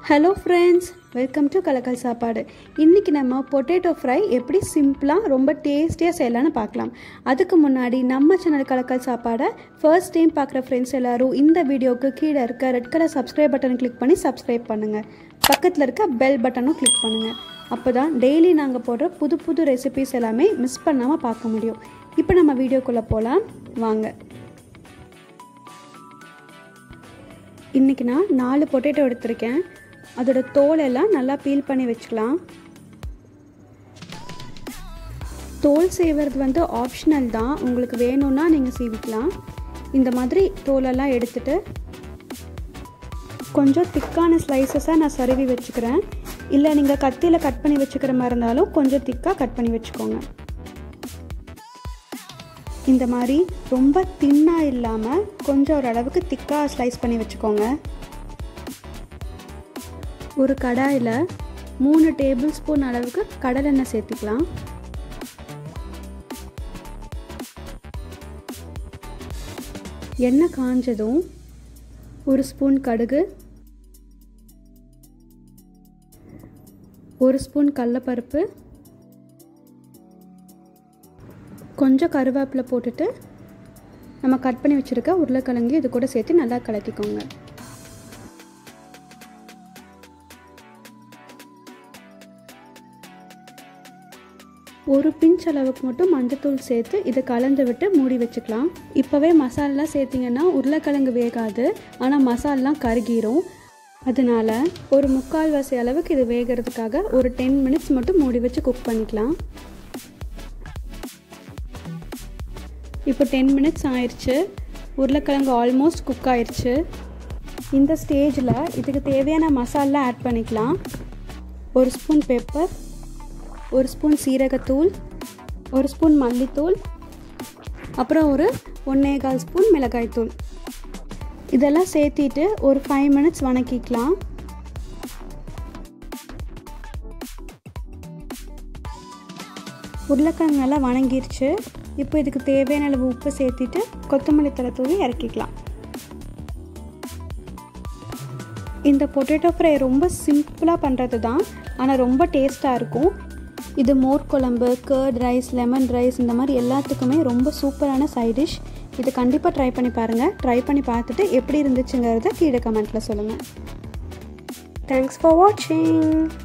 hello friends welcome to கலக்கல் சாப்பாடு இன்றைக்கி நம்ம பொட்டேட்டோ ஃப்ரை எப்படி சிம்பிளாக ரொம்ப டேஸ்டியாக செய்யலான்னு பார்க்கலாம் அதுக்கு முன்னாடி நம்ம சேனல் கலக்கல் சாப்பாடை ஃபர்ஸ்ட் டைம் பார்க்குற ஃப்ரெண்ட்ஸ் எல்லோரும் இந்த வீடியோவுக்கு கீழே இருக்க ரெட் கலர் சப்ஸ்கிரைப் பட்டனை கிளிக் பண்ணி சப்ஸ்கிரைப் பண்ணுங்கள் பக்கத்தில் இருக்க பெல் பட்டனும் கிளிக் பண்ணுங்கள் அப்போ தான் டெய்லி நாங்கள் போடுற புது புது ரெசிபிஸ் எல்லாமே மிஸ் பண்ணாமல் பார்க்க முடியும் இப்போ நம்ம வீடியோக்குள்ளே போகலாம் வாங்க இன்றைக்கி நான் நாலு பொட்டேட்டோ எடுத்திருக்கேன் அதோட தோல் எல்லாம் நல்லா பீல் பண்ணி வச்சுக்கலாம் தோல் செய்வது வந்து ஆப்ஷனல் தான் உங்களுக்கு வேணும்னா நீங்கள் சீவிக்கலாம் இந்த மாதிரி தோலெல்லாம் எடுத்துட்டு கொஞ்சம் திக்கான ஸ்லைசஸாக நான் சருவி வச்சுக்கிறேன் இல்லை நீங்கள் கத்தியில் கட் பண்ணி வச்சுக்கிற மாதிரி இருந்தாலும் கொஞ்சம் திக்காக கட் பண்ணி வச்சுக்கோங்க இந்த மாதிரி ரொம்ப தின்னாக இல்லாமல் கொஞ்சம் ஓரளவுக்கு திக்காக ஸ்லைஸ் பண்ணி வச்சுக்கோங்க ஒரு கடாயில் மூணு டேபிள் ஸ்பூன் அளவுக்கு கடலெண்ணெய் சேர்த்துக்கலாம் எண்ணெய் காஞ்சதும் ஒரு ஸ்பூன் கடுகு ஒரு ஸ்பூன் கடலப்பருப்பு கொஞ்சம் கருவேப்பிலை போட்டுட்டு நம்ம கட் பண்ணி வச்சுருக்க உருளைக்கிழங்கு இது கூட சேர்த்து நல்லா கலக்கிக்கோங்க ஒரு பிஞ்ச் அளவுக்கு மட்டும் மஞ்சத்தூள் சேர்த்து இதை கலந்து விட்டு மூடி வச்சுக்கலாம் இப்போவே மசாலாலாம் சேர்த்திங்கன்னா உருளைக்கிழங்கு வேகாது ஆனால் மசாலாம் கருகிரும் அதனால் ஒரு முக்கால் வாசி அளவுக்கு இது வேகிறதுக்காக ஒரு டென் மினிட்ஸ் மட்டும் மூடி வச்சு குக் பண்ணிக்கலாம் இப்போ டென் மினிட்ஸ் ஆயிடுச்சு உருளைக்கிழங்கு ஆல்மோஸ்ட் குக் ஆயிடுச்சு இந்த ஸ்டேஜில் இதுக்கு தேவையான மசாலா ஆட் பண்ணிக்கலாம் ஒரு ஸ்பூன் பெப்பர் ஒரு ஸ்பூன் சீரகத்தூள் ஒரு ஸ்பூன் மல்லித்தூள் அப்புறம் ஒரு ஒன்றே கால் ஸ்பூன் மிளகாய்த்தூள் இதெல்லாம் சேர்த்திட்டு ஒரு ஃபைவ் மினிட்ஸ் வணக்கிக்கலாம் உருளைக்கிழங்கு நல்லா வணங்கிருச்சு இப்போ இதுக்கு தேவையான அளவு உப்பு சேர்த்திட்டு கொத்தமல்லி தலை தூவி இறக்கிக்கலாம் இந்த பொட்டேட்டோ ஃப்ரை ரொம்ப சிம்பிளாக பண்ணுறது தான் ஆனால் ரொம்ப டேஸ்ட்டாக இருக்கும் இது மோர் குழம்பு கர்ட் ரைஸ் லெமன் ரைஸ் இந்த மாதிரி எல்லாத்துக்குமே ரொம்ப சூப்பரான சைட் டிஷ் இது கண்டிப்பாக ட்ரை பண்ணி பாருங்கள் ட்ரை பண்ணி பார்த்துட்டு எப்படி இருந்துச்சுங்கிறத கீழே கமெண்ட்டில் சொல்லுங்கள் தேங்க்ஸ் ஃபார் வாட்சிங்